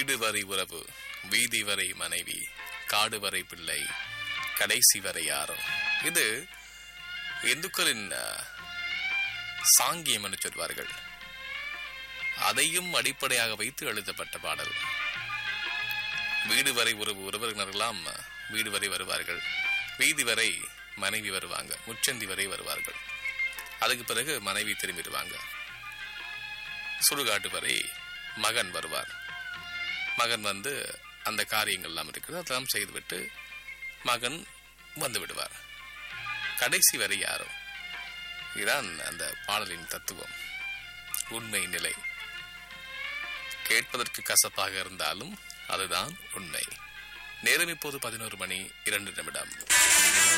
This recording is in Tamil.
வீடு வரை உறவு வீதி வரை மனைவி காடு வரை பிள்ளை கடைசி வரை யாரோ இது இந்துக்களின் அஹ், சாங்கியம் என்று சொல்வார்கள் அதையும் அடிப்படையாக வைத்து எழுதப்பட்ட பாடல் வீடு வரை உறவு உறவினர்களாம் வீடு வரை வருவார்கள் வீதி வரை மனைவி வருவாங்க முச்சந்தி வரை வருவார்கள் அதுக்கு பிறகு மனைவி திரும்பிடுவாங்க சுடுகாட்டு வரை மகன் வருவார் மகன் வந்து அந்த காரியங்கள் எல்லாம் இருக்குது அதெல்லாம் செய்துவிட்டு மகன் வந்து விடுவார் கடைசி வரை யாரோ இதுதான் அந்த பாடலின் தத்துவம் உண்மை நிலை கேட்பதற்கு கசப்பாக இருந்தாலும் அதுதான் உண்மை நேரம் இப்போது பதினோரு மணி இரண்டு நிமிடம்